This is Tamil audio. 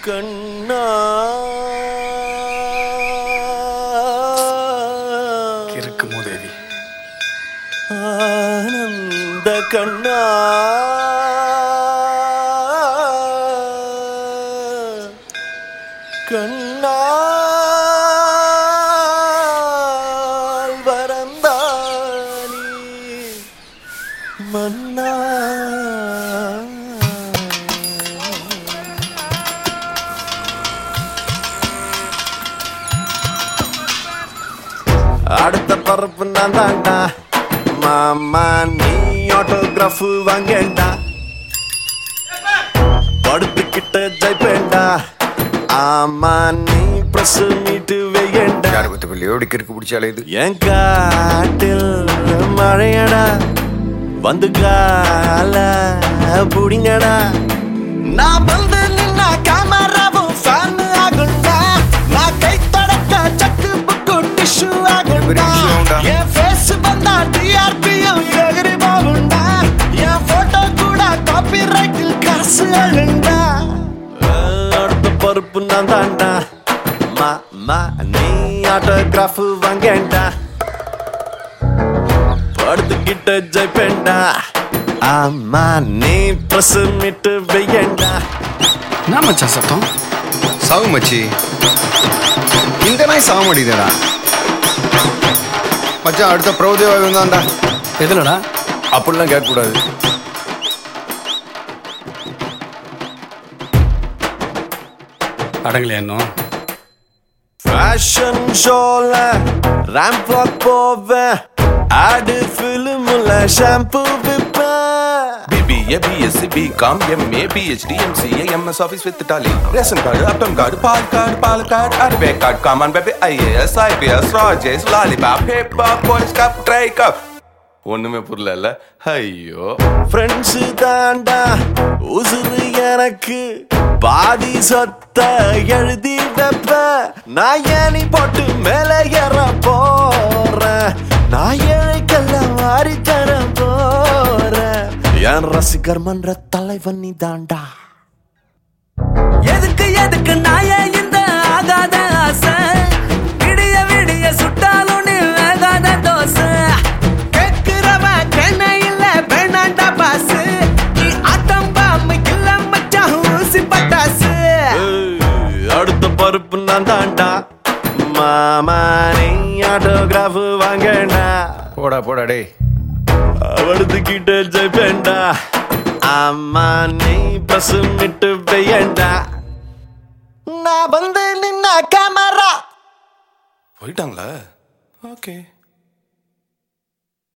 கண்ணா இருக்கு மூதேவி ஆனந்த கண்ணா கண்ணால் வரந்தானி மன்னா அடுத்த பரப்பு நான் தாண்டா மாமா நீ ஆட்டோகிராஃப் வாங்கேண்டா படுத்துக்கிட்ட ஜெயிப்பேண்டா ஆமா நீ பிரஸ் மீட்டு வையேண்டா யார் பத்து பிள்ளையோடு கிறுக்கு பிடிச்சாலே இது என் காட்டில் மழையடா வந்து கால புடிங்கடா நான் வந்து நின்னா கேமராவும் ஃபேன் ஆகுண்டா நான் கை தொடக்க சக்கு புக்கு டிஷ்யூ ஆகுண்டா issue உண்டா? என் ஃபேஸ் வந்தா டிஆர்பியும் எகிரி போகுண்டா என் போட்டோ கூட காப்பி ரைட்டில் காசு அழுண்டா அடுத்த பருப்பு நான் தாண்டா மா மா நீ ஆட்டோகிராஃப் வாங்கேண்டா படுத்துக்கிட்ட ஜெயிப்பேண்டா ஆமா நீ பிரஸ் மிட்டு வையேண்டா என்ன மச்சான் சத்தம் சாவு மச்சி இந்த நாய் சாக மாட்டேங்குதுடா மச்சான் அடுத்த பிரபுதேவா வந்தான்டா எதுலடா அப்படிலாம் கேட்கக்கூடாது அடங்கலையா இன்னும் ஃபேஷன் ஷோல ரேம்ப் வாக் போவேன் ஆடு ஃபிலிம்ல ஷாம்பு விப்பேன் BBA, BSc, BCom, MA, PhD, MCA, MS Office with Tally. Ration card, Upton card, PAN card, Palakkad, Arbe card, Common baby, IAS, IPS, Rajesh, Lollipop, Hip Hop, Police Cup, Try Cup. ஒண்ணுமே புரியல ஐயோ ஃப்ரெண்ட்ஸ் தாண்டா உசுறு எனக்கு பாதி சொத்த எழுதி வைப்ப நான் ஏனி போட்டு மேல ஏற போறேன் நான் ஏழைக்கெல்லாம் வாரி தர போறேன் என் ரசிகர் மன்ற தலைவன் நீ தாண்டா எதுக்கு எதுக்கு நாய இந்த ஆகாத ஆசை விடிய விடிய சுட்டாலும் நீ வேகாத தோசை கேக்குறவன் கண்ண இல்ல வேணாண்டா பாசு நீ ஆட்டம் பாம்பு இல்ல மச்சான் ஊசி பட்டாசு ஏய், அடுத்த பருப்பு நான் தாண்டா மாமா நீ ஆட்டோகிராஃப் வாங்கடா போடா போடா டேய் அவடுத்துக்கிட்ட ஜெயிப்பேண்டா அம்மா நீ பசு மிட்டு பெய்யண்டா நான் வந்து நின்னா கேமரா போயிட்டாங்களா ஓகே